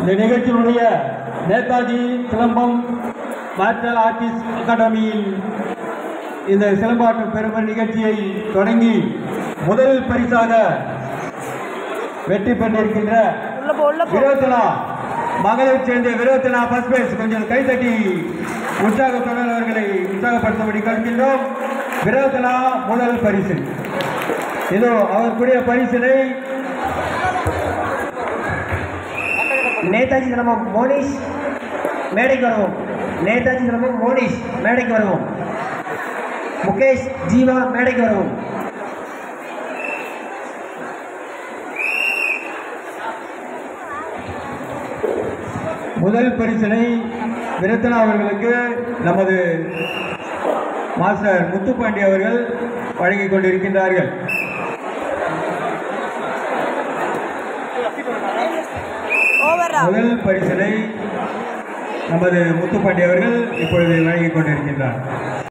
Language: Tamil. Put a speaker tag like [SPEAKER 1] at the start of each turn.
[SPEAKER 1] இந்த நிகழ்ச்சியினுடைய நேதாஜி சிலம்பம் மார்ஷல் ஆர்டிஸ்ட் அகாடமியில் இந்த சிலம்பாட்ட பெருமை நிகழ்ச்சியை தொடங்கி முதல் பரிசாக வெற்றி பெற்றிருக்கின்ற
[SPEAKER 2] உள்ள போ உள்ள போ
[SPEAKER 1] விரோத்தனா மகளிர் சேர்ந்த விரோத்தனா ஃபர்ஸ்ட் பிரைஸ் கொஞ்சம் கைத்தட்டி உற்சாகத்துடன் அவர்களை உற்சாகப்படுத்தும்படி கற்கின்றோம் விரோத்தனா முதல் பரிசு இதோ அவருக்குரிய பரிசினை
[SPEAKER 3] நேதாஜி சிலம்பம் மோனிஷ் மேடைக்கு வருவோம் நேதாஜி சிலம்பம் மோனிஷ் மேடைக்கு வருவோம் முகேஷ் ஜீவா மேடைக்கு வருவோம்
[SPEAKER 1] முதல் பரிசினை விரத்தனா அவர்களுக்கு நமது மாஸ்டர் முத்துப்பாண்டி அவர்கள் வழங்கிக் கொண்டிருக்கின்றார்கள்
[SPEAKER 2] ஓவரா
[SPEAKER 1] முதல் பரிசினை நமது முத்துப்பாண்டி அவர்கள் இப்பொழுது வழங்கிக் கொண்டிருக்கின்றார்